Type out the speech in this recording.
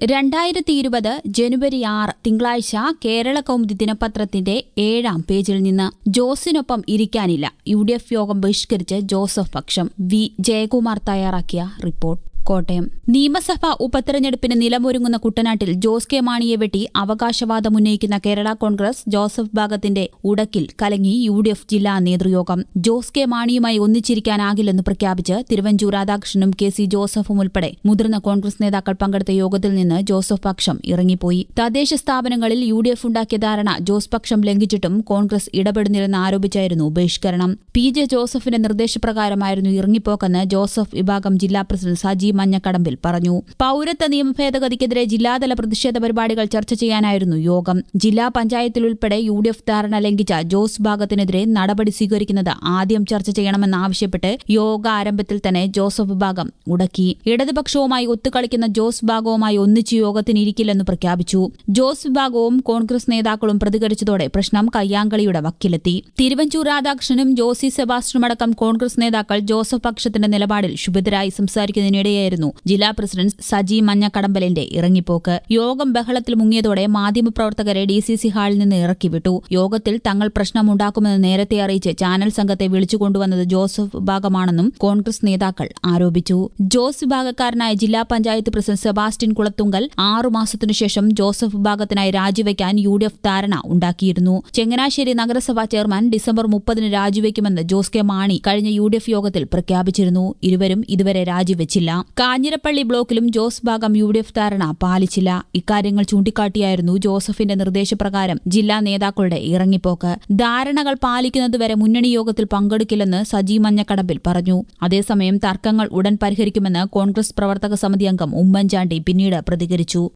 രണ്ടായിരത്തി ഇരുപത് ജനുവരി ആറ് തിങ്കളാഴ്ച കേരള കൗമുദി ദിനപത്രത്തിന്റെ ഏഴാം പേജിൽ നിന്ന് ജോസിനൊപ്പം ഇരിക്കാനില്ല യു ഡി എഫ് യോഗം ബഹിഷ്കരിച്ച് ജോസഫ് പക്ഷം വി ജയകുമാർ തയ്യാറാക്കിയ റിപ്പോർട്ട് കോട്ടയം നിയമസഭാ ഉപതെരഞ്ഞെടുപ്പിന് നിലമൊരുങ്ങുന്ന കുട്ടനാട്ടിൽ ജോസ് കെ മാണിയെ വെട്ടി അവകാശവാദം ഉന്നയിക്കുന്ന കേരള കോൺഗ്രസ് ജോസഫ് ഭാഗത്തിന്റെ ഉടക്കിൽ കലങ്ങി യു ഡി എഫ് ജില്ലാ നേതൃയോഗം ജോസ് കെ മാണിയുമായി ഒന്നിച്ചിരിക്കാനാകില്ലെന്ന് പ്രഖ്യാപിച്ച് തിരുവഞ്ചൂർ രാധാകൃഷ്ണനും കെ സി ജോസഫും ഉൾപ്പെടെ മുതിർന്ന കോൺഗ്രസ് നേതാക്കൾ പങ്കെടുത്ത യോഗത്തിൽ നിന്ന് ജോസഫ് പക്ഷം ഇറങ്ങിപ്പോയി തദ്ദേശ സ്ഥാപനങ്ങളിൽ യു ഡി എഫ് ഉണ്ടാക്കിയ ധാരണ ജോസ് പക്ഷം ലംഘിച്ചിട്ടും കോൺഗ്രസ് ഇടപെടുന്നില്ലെന്ന് ആരോപിച്ചായിരുന്നു ബഹിഷ്കരണം പി ജെ ജോസഫിന്റെ നിർദ്ദേശപ്രകാരമായിരുന്നു ഇറങ്ങിപ്പോക്കെന്ന് ജോസഫ് വിഭാഗം ജില്ലാ പ്രസിഡന്റ് സജി മഞ്ഞക്കടമ്പിൽ പറഞ്ഞു പൌരത്വ നിയമ ഭേദഗതിക്കെതിരെ ജില്ലാതല പ്രതിഷേധ പരിപാടികൾ ചർച്ച ചെയ്യാനായിരുന്നു യോഗം ജില്ലാ പഞ്ചായത്തിലുൾപ്പെടെ യു ഡി എഫ് ധാരണ ലംഘിച്ച ജോസ് ഭാഗത്തിനെതിരെ നടപടി സ്വീകരിക്കുന്നത് ആദ്യം ചർച്ച ചെയ്യണമെന്നാവശ്യപ്പെട്ട് യോഗ ആരംഭത്തിൽ തന്നെ ജോസഫ് വിഭാഗം മുടക്കി ഇടതുപക്ഷവുമായി ഒത്തുകളിക്കുന്ന ജോസ് ഭാഗവുമായി ഒന്നിച്ച് യോഗത്തിനിരിക്കില്ലെന്ന് പ്രഖ്യാപിച്ചു ജോസ് വിഭാഗവും കോൺഗ്രസ് നേതാക്കളും പ്രതികരിച്ചതോടെ പ്രശ്നം കയ്യാങ്കളിയുടെ വക്കിലെത്തി തിരുവഞ്ചൂർ രാധാകൃഷ്ണനും ജോസി സെബാസ്റ്റ്യനുമടക്കം കോൺഗ്രസ് നേതാക്കൾ ജോസഫ് പക്ഷത്തിന്റെ നിലപാടിൽ ക്ഷുഭിതരായി സംസാരിക്കുന്നതിനിടെയായിരുന്നു ജില്ലാ പ്രസിഡന്റ് സജി മഞ്ഞക്കടമ്പലിന്റെ ഇറങ്ങിപ്പോക്ക് യോഗം ബഹളത്തിൽ മുങ്ങിയതോടെ മാധ്യമപ്രവർത്തകരെ ഡി സി സി ഹാളിൽ നിന്ന് ഇറക്കിവിട്ടു യോഗത്തിൽ തങ്ങൾ പ്രശ്നമുണ്ടാക്കുമെന്ന് നേരത്തെ അറിയിച്ച് ചാനൽ സംഘത്തെ വിളിച്ചുകൊണ്ടുവന്നത് ജോസഫ് വിഭാഗമാണെന്നും കോൺഗ്രസ് നേതാക്കൾ ആരോപിച്ചു ജോസ് വിഭാഗക്കാരനായ ജില്ലാ പഞ്ചായത്ത് പ്രസിഡന്റ് സെബാസ്റ്റ്യൻ കുളത്തുങ്കൽ ആറു മാസത്തിനുശേഷം ജോസഫ് വിഭാഗത്തിനായി രാജിവെക്കാൻ യു ഡി എഫ് ധാരണ ഉണ്ടാക്കിയിരുന്നു ചെങ്ങനാശ്ശേരി നഗരസഭാ ചെയർമാൻ ഡിസംബർ മുപ്പതിന് രാജിവെക്കുമെന്ന് ജോസ് കെ മാണി കഴിഞ്ഞ യു ഡി എഫ് യോഗത്തിൽ പ്രഖ്യാപിച്ചിരുന്നു ഇരുവരും ഇതുവരെ രാജിവെച്ചില്ല കാഞ്ഞിരപ്പള്ളി ബ്ലോക്കിലും ജോസ് ഭാഗം യു ഡി എഫ് ധാരണ പാലിച്ചില്ല ഇക്കാര്യങ്ങൾ ചൂണ്ടിക്കാട്ടിയായിരുന്നു ജോസഫിന്റെ നിർദ്ദേശപ്രകാരം ജില്ലാ നേതാക്കളുടെ ഇറങ്ങിപ്പോക്ക് ധാരണകൾ പാലിക്കുന്നതുവരെ മുന്നണി യോഗത്തിൽ പങ്കെടുക്കില്ലെന്ന് സജി മഞ്ഞക്കടമ്പിൽ പറഞ്ഞു അതേസമയം തർക്കങ്ങൾ ഉടൻ പരിഹരിക്കുമെന്ന് കോൺഗ്രസ് പ്രവർത്തക സമിതി അംഗം ഉമ്മൻചാണ്ടി പിന്നീട് പ്രതികരിച്ചു